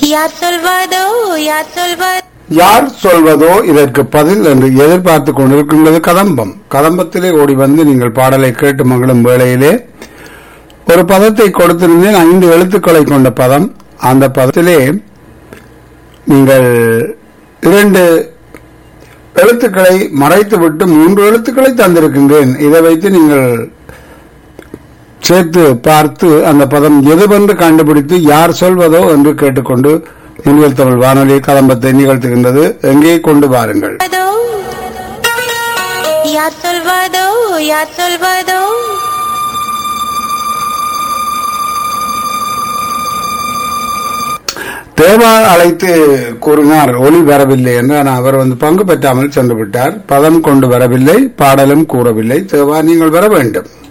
யார் சொல்வதோ யார் சொல்வதோ யார் சொல்வதோ இதற்கு பதில் என்று எதிர்பார்த்து கொண்டிருக்கின்றது கதம்பம் கதம்பத்திலே ஓடி வந்து நீங்கள் பாடலை கேட்டு மகிழும் வேளையிலே ஒரு பதத்தை கொடுத்திருந்தேன் ஐந்து எழுத்துக்களை கொண்ட பதம் அந்த பதத்திலே நீங்கள் இரண்டு எழுத்துக்களை மறைத்துவிட்டு மூன்று எழுத்துக்களை தந்திருக்கின்றேன் இதை வைத்து நீங்கள் சேர்த்து பார்த்து அந்த பதம் எதுவென்று கண்டுபிடித்து யார் சொல்வதோ என்று கேட்டுக்கொண்டு முன்னில் தமிழ் வானொலி கதம்பத்தை நிகழ்த்துகின்றது எங்கே கொண்டு வாருங்கள் யார் சொல்வதோ யார் சொல்வதோ தேவா அழைத்து கூறினார் ஒளி வரவில்லை என்று ஆனால் அவர் வந்து பங்கு பெற்றாமல் சென்று விட்டார் பதம் கொண்டு வரவில்லை பாடலும் கூறவில்லை தேவா நீங்கள் வர வேண்டும்